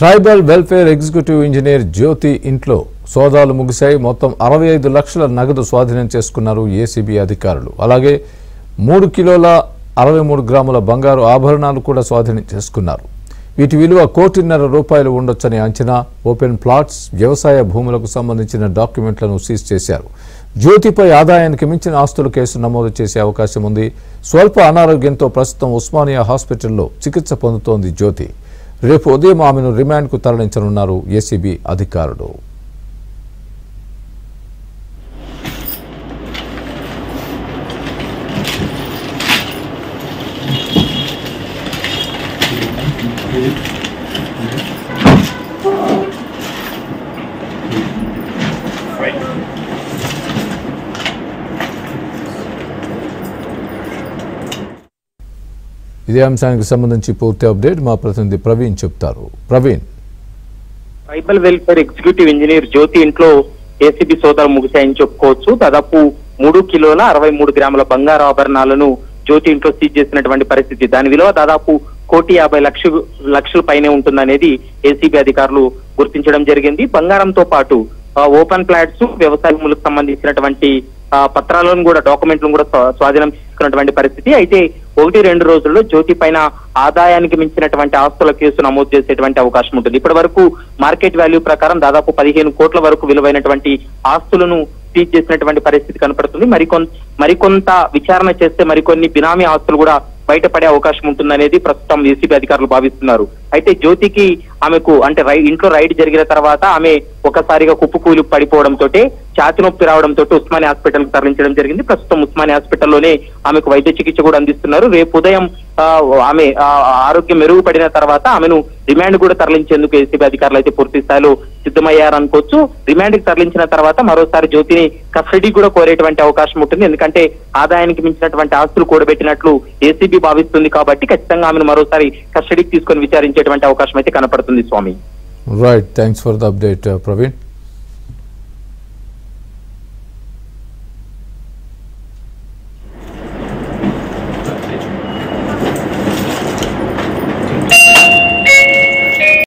tribal welfare executive engineer Jyothi ఇంట్లో సోదాలు ముగిశాయి మొత్తం అరవై ఐదు లక్షల నగదు స్వాధీనం చేసుకున్నారు ఏసీబీ అధికారులు అలాగే మూడు కిలోల అరవై మూడు గ్రాముల బంగారు ఆభరణాలు కూడా స్వాధీనం చేసుకున్నారు వీటి విలువ కోటిన్నర రూపాయలు ఉండొచ్చని అంచనా ఓపెన్ ప్లాట్స్ వ్యవసాయ భూములకు సంబంధించిన డాక్యుమెంట్లను సీజ్ చేశారు జ్యోతిపై ఆదాయానికి మించిన ఆస్తుల కేసు నమోదు చేసే అవకాశం ఉంది స్వల్ప అనారోగ్యంతో ప్రస్తుతం ఉస్మానియా హాస్పిటల్లో చికిత్స పొందుతోంది జ్యోతి రేపు ఉదయం ఆమెను రిమాండ్కు తరలించనున్నారు ఏసీబీ అధికారులు ఇదే అంశానికి సంబంధించి పూర్తి అప్డేట్ మా ప్రతినిధి ప్రవీణ్ చెప్తారు Praveen tribal welfare executive engineer Jyothi ఇంట్లో ఏసీబీ సోదాలు ముగిశాయని చెప్పుకోవచ్చు దాదాపు మూడు కిలోల అరవై మూడు గ్రాముల బంగారు ఆభరణాలను జ్యోతి ఇంట్లో సీజ్ చేసినటువంటి పరిస్థితి దాని విలువ దాదాపు కోటి యాభై లక్షలు లక్షల పైనే ఉంటుందనేది ఏసీబీ అధికారులు గుర్తించడం జరిగింది బంగారంతో పాటు ఆ, ఓపెన్ ప్లాట్స్ వ్యవసాయ భూములకు సంబంధించినటువంటి ఆ, పత్రాలను కూడా డాక్యుమెంట్లను కూడా స్వా- స్వాధీనం చేసుకున్నటువంటి పరిస్థితి అయితే ఒకటి రెండు రోజుల్లో జ్యోతి పైన ఆదాయానికి మించినటువంటి ఆస్తుల కేసు నమోదు చేసేటువంటి అవకాశం ఉంటుంది ఇప్పటి వరకు మార్కెట్ వాల్యూ ప్రకారం దాదాపు పదిహేను కోట్ల వరకు విలువైనటువంటి ఆస్తులను సీజ్ చేసినటువంటి పరిస్థితి కనపడుతుంది మరికొన్ మరికొంత విచారణ చేస్తే మరికొన్ని బినామీ ఆస్తులు కూడా బయటపడే అవకాశం ఉంటుందనేది ప్రస్తుతం ఏసీబీ అధికారులు భావిస్తున్నారు అయితే జ్యోతికి ఆమెకు అంటే రై ఇంట్లో రైడ్ జరిగిన తర్వాత ఆమె ఒకసారిగా కుప్పకూలి పడిపోవడంతో ఛాతి నొప్పి రావడంతో ఉస్మానియా హాస్పిటల్ కు తరలించడం జరిగింది ప్రస్తుతం ఉస్మానియా హాస్పిటల్లోనే ఆమెకు వైద్య చికిత్స కూడా అందిస్తున్నారు రేపు ఉదయం ఆ, ఆమె ఆ, ఆరోగ్యం మెరుగుపడిన తర్వాత ఆమెను రిమాండ్ కూడా తరలించేందుకు ఏసీబీ అధికారులు అయితే పూర్తి స్థాయిలో సిద్ధమయ్యారనుకోవచ్చు రిమాండ్ కి తరలించిన తర్వాత మరోసారి జ్యోతిని కస్టడీ కూడా కోరేటువంటి అవకాశం ఉంటుంది ఎందుకంటే ఆదాయానికి మించినటువంటి ఆస్తులు కూడబెట్టినట్లు ఏసీబీ భావిస్తుంది కాబట్టి ఖచ్చితంగా ఆమెను మరోసారి కస్టడీకి తీసుకొని విచారించేటువంటి అవకాశం అయితే కనపడుతుంది Swamy right thanks for the update Praveen